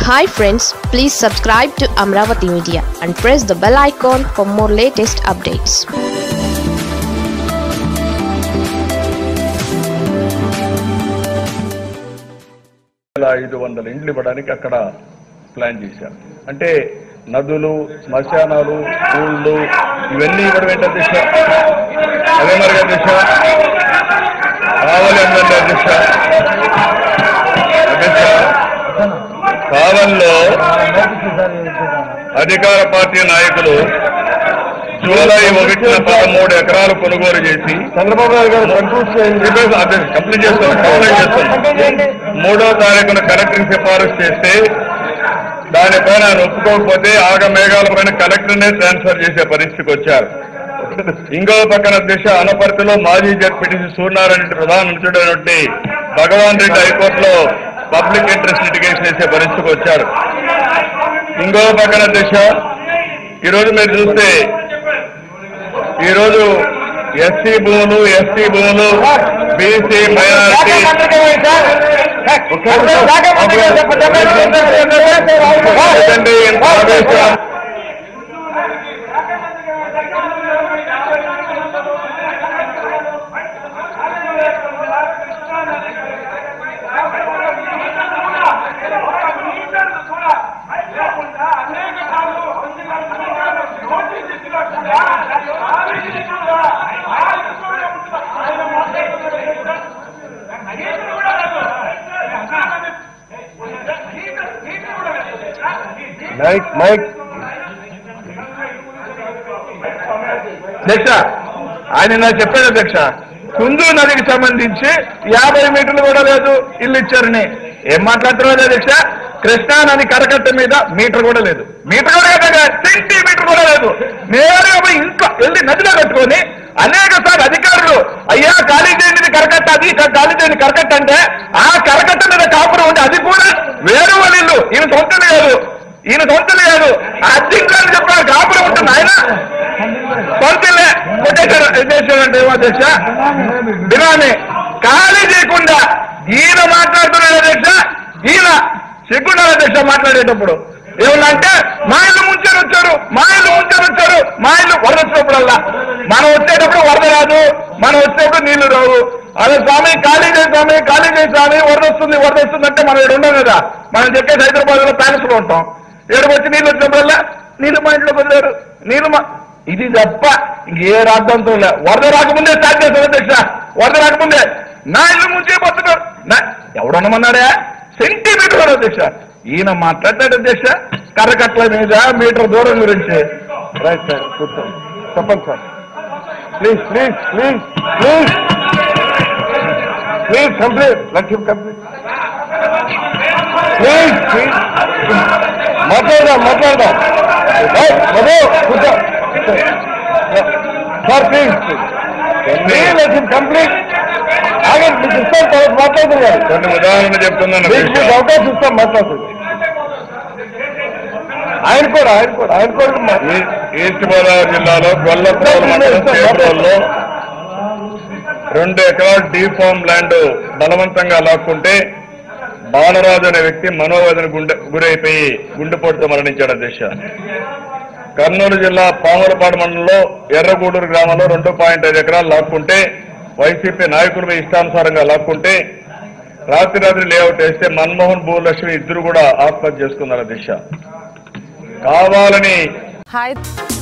Hi friends please subscribe to Amaravati media and press the bell icon for more latest updates వేల ఐదు వందల ఇండ్లు ఇవ్వడానికి అక్కడ ప్లాన్ చేశారు అంటే నదులు శ్మశానాలు స్కూళ్ళు ఇవన్నీ ఇవ్వడం ఏంటి అధ్యక్ష అదే మరి అధ్యక్ష కావాలి ఎమ్మెల్యే అధ్యక్ష అధ్యక్ష కావల్లో అధికార పార్టీ నాయకులు జూలై ఒకటిన పదమూడు ఎకరాలు కొనుగోలు చేసి చంద్రబాబు నాయుడు గారు కన్ఫ్యూజ్ చేయండి కంప్లీట్ చేస్తాను కంప్లీట్ చేస్తాను మూడో తారీఖున కలెక్టర్ సిఫారసు చేస్తే దానిపైన ఆయన ఒప్పుకోకపోతే ఆగ మేఘాల పైన కలెక్టర్నే ట్రాన్స్ఫర్ చేసే పరిస్థితికి వచ్చారు ఇంకో పక్కన దిశ అనపర్తిలో మాజీ జడ్పీటీసీ సూర్యనారాయణ రెడ్డి ప్రధాన అనుచుడైనటువంటి భగవాన్ రెడ్డి హైకోర్టులో పబ్లిక్ ఇంట్రెస్ట్ లిటిగేషన్ చేసే పరిస్థితికి వచ్చారు ఇంకో పక్కన దిశ ఈరోజు మీరు చూస్తే ఈరోజు ఎస్సీ భూములు ఎస్టీ భూములు బీసీ మైనారిటీ లేదండి, ఇంత ఆవేశం. మైక్ మైక్ అధ్యక్ష ఆయన నాకు చెప్పాడు అధ్యక్ష కుందూరు నదికి సంబంధించి యాభై మీటర్లు కూడా లేదు ఇల్లు ఇచ్చారని ఏం మాట్లాడుతున్నారు అధ్యక్ష కృష్ణా నది కరకట్ట మీద మీటర్ కూడా లేదు మీటర్ కూడా కదా సెంటీమీటర్ కూడా లేదు నేరుగా పోయి ఇంట్లో వెళ్ళి నదిలో కట్టుకొని అనేక సార్లు అధికారులు అయ్యా ఖాళీ చేయండి కరకట్ట అది క- ఖాళీ చేయండి కరకట్ట అంటే ఆ కరకట్ట మీద కాపురం ఉంటే అది కూడా వేరే వాళ్ళ ఇల్లు ఈయన సొంతం లేదు ఈయన సొంతం లేదు ఆ అధ్యక్షులు చెప్పారు కాపురం ఉంటుంది ఆయన సొంతలే కొట్టేశారు అంటే ఏమో అధ్యక్ష బినామీ ఖాళీ చేయకుండా ఈయన మాట్లాడుతున్నాడు అధ్యక్ష ఈయన సిగ్గున్నారు అధ్యక్ష మాట్లాడేటప్పుడు ఏమన్నంటే మా ఇల్లు ముంచారు వచ్చారు మా ఇల్లు ముంచారు వచ్చారు మా ఇల్లు వరద వచ్చినప్పుడల్లా మనం వచ్చేటప్పుడు వరద రాదు మనం వచ్చేటప్పుడు నీళ్లు రావు అదే స్వామి ఖాళీ చేయి స్వామి ఖాళీ చేయి స్వామి వరద వస్తుంది వరద వస్తుంది అంటే మనం ఇక్కడ ఉండం కదా మనం చెప్పేసి హైదరాబాద్ లో ప్యాలెస్ లో ఉంటాం ఏడు వచ్చి నీళ్ళు వచ్చినప్పుడల్లా నీళ్ళు మా ఇంట్లో వదిలేరు నీళ్ళు మా ఇది తప్ప ఇంకే రాద్దంతో లే వరద రాకముందే స్టార్ట్ చేస్తారు అధ్యక్ష వరద రాకముందే నా ఇల్లు ముంచే పోతున్నారు నా ఎవడనమన్నాడే సెంటీమీటర్ కూడా అధ్యక్ష ఈయన మాట్లాడతాడు అధ్యక్ష కర్రకట్ల మీద మీటర్ దూరం గురించి రైట్ సార్ కూర్చోండి చెప్పండి sir please please please please please complete లక్ష్యం కంప్లీట్ ప్లీజ్ ప్లీజ్ మాట్లాడదాం మాట్లాడదాం రైట్, మధు కూర్చో సార్ ప్లీజ్ ప్లీజ్ లక్ష్యం కంప్లీట్ ఆగండి మీకు ఇస్తాం తర్వాత మాట్లాడుతున్నారు కొన్ని ఉదాహరణ చెప్తున్నాను మీకు అధ్యక్ష. మీకు అవకాశం ఇస్తాం మాట్లాడుతుంది ఆయన కూడా ఆయన కూడా ఆయన కూడా మా- ఈ- ఈస్ట్ గోదావరి జిల్లాలో గొల్లప్రోలు మండలం చేపల్లో రెండు ఎకరాల డీ ఫామ్ ల్యాండ్ బలవంతంగా లాక్కుంటే బాలరాజు అనే వ్యక్తి మనోవేదన గుండె గురైపోయి గుండెపోటుతో మరణించాడు అధ్యక్ష కర్నూలు జిల్లా పాములపాడు మండలంలో ఎర్రగూడూరు గ్రామంలో రెండు పాయింట్ ఐదు ఎకరాలు లాక్కుంటే వైసీపీ నాయకులపై ఇష్టానుసారంగా లాక్కుంటే రాత్రి రాత్రి లేఅవుట్ వేస్తే మన్మోహన్ భూలక్ష్మి ఇద్దరు కూడా ఆత్మహత్య చేసుకున్నారు అధ్యక్ష కావాలని Hi,